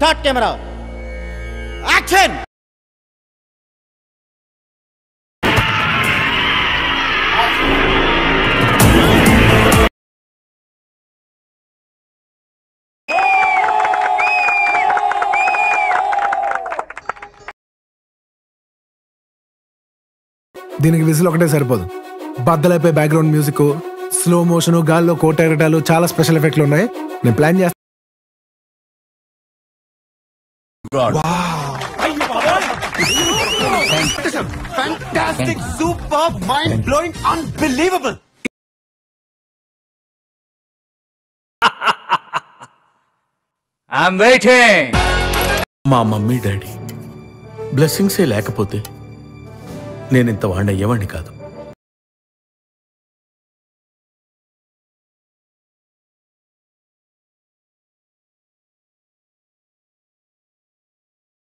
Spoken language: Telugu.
స్టార్ట్ కెమెరా యాక్షన్ దీనికి విజిల్ ఒకటే సరిపోదు బద్దలైపోయి బ్యాక్గ్రౌండ్ మ్యూజిక్ స్లో మోషన్ గాల్లో కోటెరటాలు చాలా స్పెషల్ ఎఫెక్ట్లు ఉన్నాయి నేను ప్లాన్ చేస్తాను Fantastic, superb, mind blowing, unbelievable. I'm waiting మా మమ్మీ డాడీ బ్లెస్సింగ్సే లేకపోతే నేను ఇంత వాడిని అయ్యేవాడిని కాదు